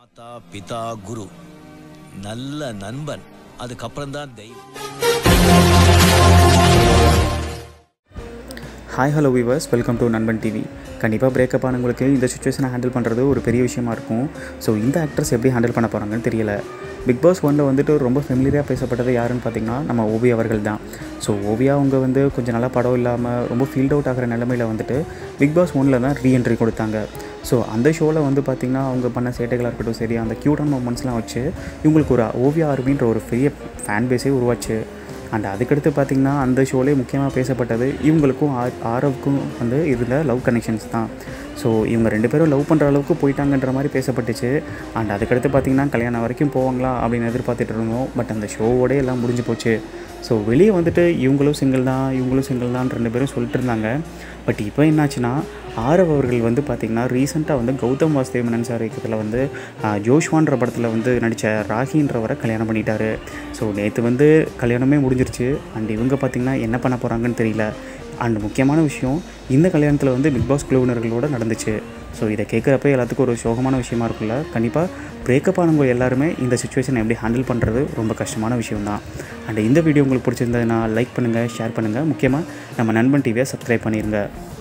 மாதா பிதா குரு நல்ல நண்பன் அதுக்கப்புறம் தான் தெய்வம் hi hello viewers welcome to Nanban TV கண்டிப்பாக பிரேக்கப் ஆனவங்களுக்கு இந்த சுச்சுவேஷனை ஹேண்டில் பண்ணுறது ஒரு பெரிய விஷயமா இருக்கும் ஸோ இந்த ஆக்ட்ரஸ் எப்படி ஹேண்டில் பண்ண போகிறாங்கன்னு தெரியல பிக் பாஸ் ஒனில் வந்துட்டு ரொம்ப ஃபெமிலியராக பேசப்பட்டது யாருன்னு பார்த்தீங்கன்னா நம்ம ஓவி அவர்கள் தான் ஸோ ஓவியா அவங்க வந்து கொஞ்சம் நல்லா படம் இல்லாமல் ரொம்ப ஃபீல்ட் அவுட் ஆகிற நிலமையில வந்துட்டு பிக் பாஸ் ஒனில் தான் ரீஎன்ட்ரி கொடுத்தாங்க ஸோ அந்த ஷோவில் வந்து பார்த்திங்கன்னா அவங்க பண்ண சேட்டைகளாக இருக்கட்டும் சரி அந்த க்யூட்டான மூமெண்ட்ஸ்லாம் வச்சு இவங்களுக்கு ஒரு ஓவியா ஆர்மின்ற ஒரு பெரிய ஃபேன் பேஸே உருவாச்சு அண்ட் அதுக்கடுத்து பார்த்திங்கன்னா அந்த ஷோலே முக்கியமாக பேசப்பட்டது இவங்களுக்கும் ஆ- ஆரவுக்கும் வந்து இருந்த லவ் கனெக்ஷன்ஸ் தான் ஸோ இவங்க ரெண்டு பேரும் லவ் பண்ணுற அளவுக்கு போயிட்டாங்கன்ற மாதிரி பேசப்பட்டுச்சு அண்ட் அதுக்கடுத்து பார்த்திங்கன்னா கல்யாணம் வரைக்கும் போவாங்களா அப்படின்னு எதிர்பார்த்துட்டு இருந்தோம் பட் அந்த ஷோவோடே எல்லாம் முடிஞ்சு போச்சு ஸோ வெளியே வந்துட்டு இவங்களும் சிங்கிள் தான் இவங்களும் சிங்கிள் தான் ரெண்டு பேரும் சொல்லிட்டு இருந்தாங்க பட் இப்போ என்னாச்சுன்னா ஆரவ் அவர்கள் வந்து பார்த்திங்கன்னா ரீசெண்டாக வந்து கௌதம் வாசுதேவனன் சார் இயக்கத்தில் வந்து ஆஹ், ஜோஷ்வான்ற படத்தில் வந்து நடித்த ராகின்றவரை கல்யாணம் பண்ணிட்டாரு ஸோ நேற்று வந்து கல்யாணமே முடிஞ்சிருச்சு அண்ட் இவங்க பார்த்திங்கன்னா என்ன பண்ண போகிறாங்கன்னு தெரியல அண்ட் முக்கியமான விஷயம் இந்த கல்யாணத்தில் வந்து பிக் பாஸ் குழுவினர்களோட நடந்துச்சு ஸோ இதை கேட்குறப்ப எல்லாத்துக்கும் ஒரு சோகமான விஷயமா இருக்குல்ல கண்டிப்பாக பிரேக்கப் ஆனவங்க எல்லாருமே இந்த சுச்சுவேஷனை எப்படி ஹேண்டில் பண்ணுறது ரொம்ப கஷ்டமான விஷயம் தான் அண்ட் இந்த வீடியோ உங்களுக்கு பிடிச்சிருந்ததுன்னா லைக் பண்ணுங்கள் ஷேர் பண்ணுங்கள் முக்கியமாக நம்ம நண்பன் டிவியை சப்ஸ்கிரைப் பண்ணிடுங்க